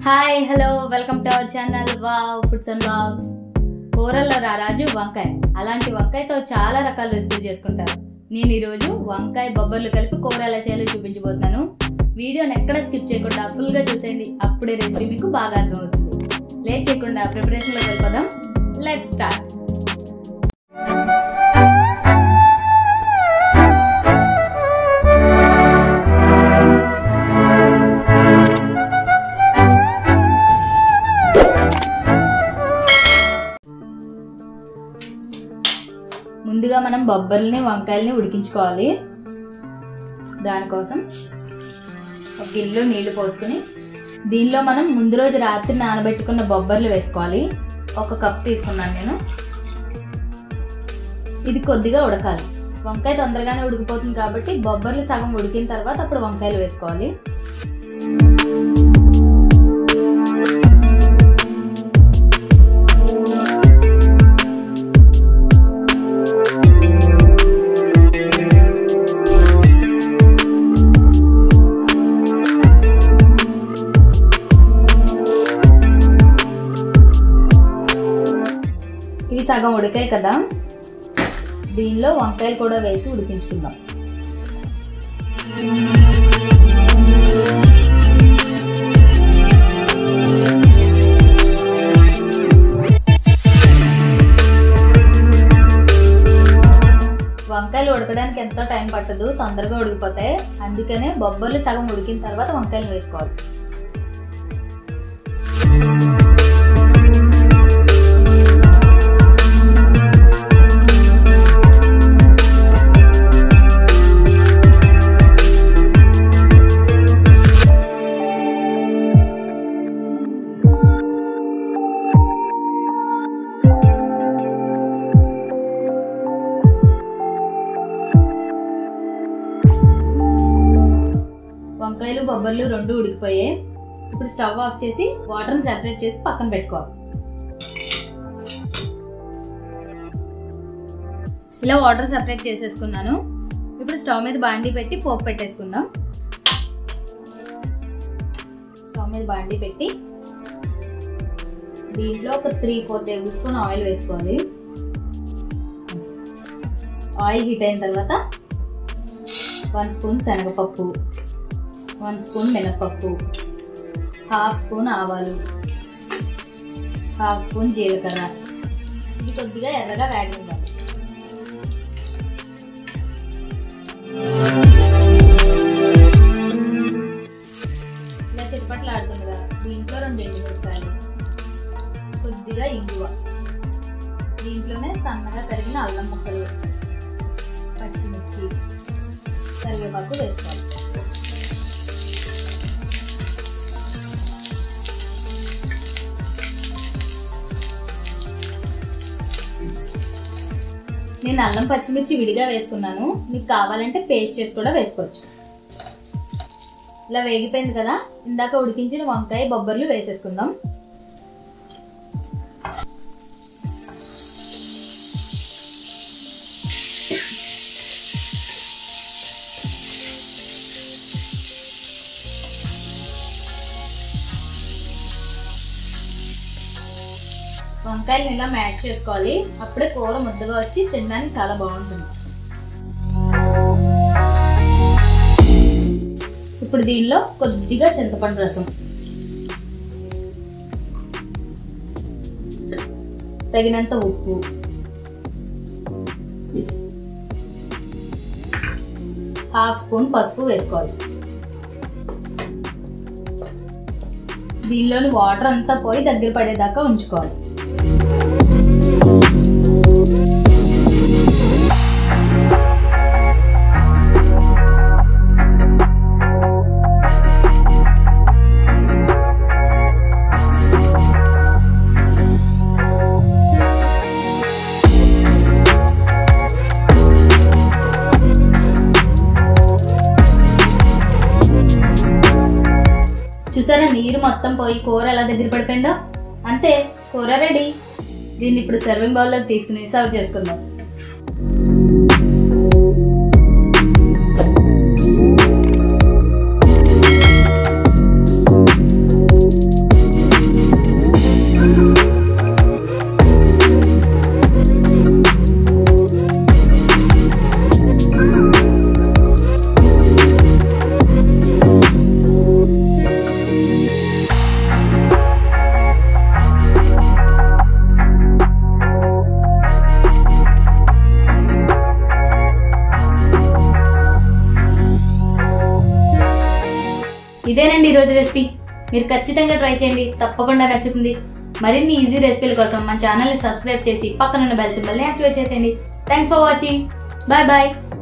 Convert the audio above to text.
hi hello welcome to our channel wow foods and blogs కూరల్లో రారాజు వంకాయ అలాంటి వంకాయతో చాలా రకాల రెసిపీ చేసుకుంటారు నేను ఈరోజు వంకాయ బొబ్బర్లు కలిపి కూర ఎలా చేయాలో చూపించబోతున్నాను వీడియోని ఎక్కడ స్కిప్ చేయకుండా ఫుల్గా చూసేయండి అప్పుడే రెసిపీ మీకు బాగా అర్థమవుతుంది లేట్ చేయకుండా ప్రిపరేషన్లో వెళ్ళిపోదాం లెట్ స్టార్ట్ ముందుగా మనం బొబ్బర్లని వంకాయలని ఉడికించుకోవాలి దానికోసం ఒక గిన్నెలో నీళ్లు పోసుకుని దీనిలో మనం ముందు రోజు రాత్రి నానబెట్టుకున్న బొబ్బర్లు వేసుకోవాలి ఒక కప్ తీసుకున్నాను నేను ఇది కొద్దిగా ఉడకాలి వంకాయ తొందరగానే ఉడికిపోతుంది కాబట్టి బొబ్బర్లు సగం ఉడికిన తర్వాత అప్పుడు వంకాయలు వేసుకోవాలి ఇవి సగం ఉడికాయి కదా దీనిలో వంకాయలు కూడా వేసి ఉడికించుకుందాం వంకాయలు ఉడకడానికి ఎంతో టైం పట్టదు తొందరగా ఉడికిపోతాయి అందుకనే బొబ్బర్లు సగం ఉడికిన తర్వాత వంకాయలు వేసుకోవాలి వంకాయలు బొబ్బర్లు రెండు ఉడికిపోయాయి ఇప్పుడు స్టవ్ ఆఫ్ చేసి వాటర్ని సెపరేట్ చేసి పక్కన పెట్టుకోవాలి ఇలా వాటర్ సెపరేట్ చేసేసుకున్నాను ఇప్పుడు స్టవ్ మీద బాండీ పెట్టి పోపు పెట్టేసుకుందాం స్టవ్ మీద బాండీ పెట్టి దీంట్లో ఒక three four table spoon oil వేసుకోవాలి ఆయిల్ హీట్ అయిన తర్వాత వన్ స్పూన్ శనగపప్పు వన్ స్పూన్ మినపప్పు హాఫ్ స్పూన్ ఆవాలు హాఫ్ స్పూన్ జీలకర్ర ఇది కొద్దిగా ఎర్రగా వేగనివ్వాలి ఇలా చిప్పట్లు ఆడుతుంది కదా దీంట్లో రెండు ఎండు మిరపకాయలు కొద్దిగా ఇంగువ దీంట్లోనే సన్నగా తరిగిన అల్లం ముక్కలు పచ్చిమిర్చి కరివేపాకు వేసుకోవాలి నేను అల్లం పచ్చిమిర్చి విడిగా వేసుకున్నాను మీకు కావాలంటే పేస్ట్ చేసి కూడా వేసుకోవచ్చు ఇలా వేగిపోయింది కదా ఇందాక ఉడికించిన వంకాయ బొబ్బర్లు వేసేసుకుందాం వంకాయలు ఇలా మ్యాష్ చేసుకోవాలి అప్పుడే కూర ముద్దగా వచ్చి తినడానికి చాలా బాగుంటుంది ఇప్పుడు దీనిలో కొద్దిగా చింతపండు రసం తగినంత ఉప్పు హాఫ్ స్పూన్ పసుపు వేసుకోవాలి దీనిలోని వాటర్ అంతా పోయి దగ్గర పడేదాకా ఉంచుకోవాలి చూసారా నీరు మొత్తం పోయి కూర ఎలా దగ్గర పడిపోయిందో అంతే కూర రెడీ దీన్ని ఇప్పుడు సర్వింగ్ బౌల్లోకి తీసుకుని సర్వ్ చేసుకుందాం ఇదేనండి ఈరోజు రెసిపీ మీరు ఖచ్చితంగా ట్రై చేయండి తప్పకుండా నచ్చుతుంది మరిన్ని ఈజీ రెసిపీల కోసం మన ఛానల్ని సబ్స్క్రైబ్ చేసి పక్కనున్న బెల్ సింబల్ని యాక్టివేట్ చేసేయండి thanks for watching bye bye